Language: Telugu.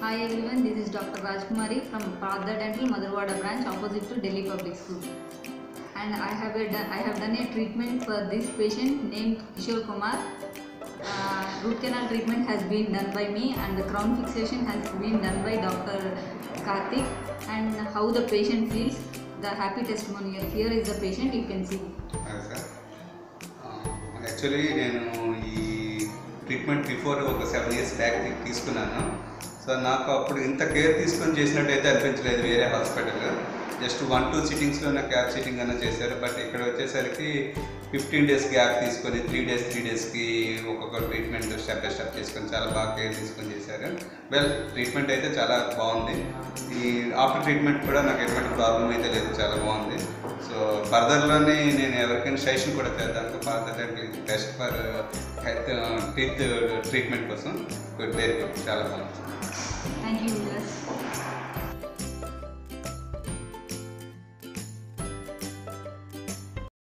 Hi everyone, this is Dr. Rajkumari from Pradha Dental Madhurwada branch opposite to Delhi Public School. And I have, a, done- I have done a treatment for this patient named Kishore Kumar. Uh, root canal treatment has been done by me and the crown fixation has been done by Dr. Karthik. And how the patient feels, the happy testimonial. Here is the patient, you can see. అదే సార్ యాక్చువల్లీ నేను ఈ ట్రీట్మెంట్ బిఫోర్ ఒక సెవెన్ ఇయర్స్ బ్యాక్ తీసుకున్నాను సో నాకు అప్పుడు ఇంత కేర్ తీసుకొని చేసినట్టయితే అనిపించలేదు వేరే హాస్పిటల్ జస్ట్ వన్ టూ సిట్టింగ్స్లోనే క్యాప్ సిట్టింగ్ అన్న చేశారు బట్ ఇక్కడ వచ్చేసరికి ఫిఫ్టీన్ డేస్ గ్యాప్ తీసుకొని త్రీ డేస్ త్రీ డేస్కి ఒక్కొక్క ట్రీట్మెంట్ స్టెప్ బై స్టెప్ చేసుకొని చాలా బాగా కేర్ తీసుకొని చేశారు వెల్ ట్రీట్మెంట్ అయితే చాలా బాగుంది ఈ ఆఫ్టర్ ట్రీట్మెంట్ కూడా నాకు ఎటువంటి ప్రాబ్లం అయితే లేదు చాలా బాగుంది సో ఫర్దర్లోనే నేను ఎవరికైనా సజెషన్ కూడా చేద్దాం further best for health teeth treatment కోసం గుడ్ వెరీ గుడ్ చాలా బాగుంది Thank you, viewers.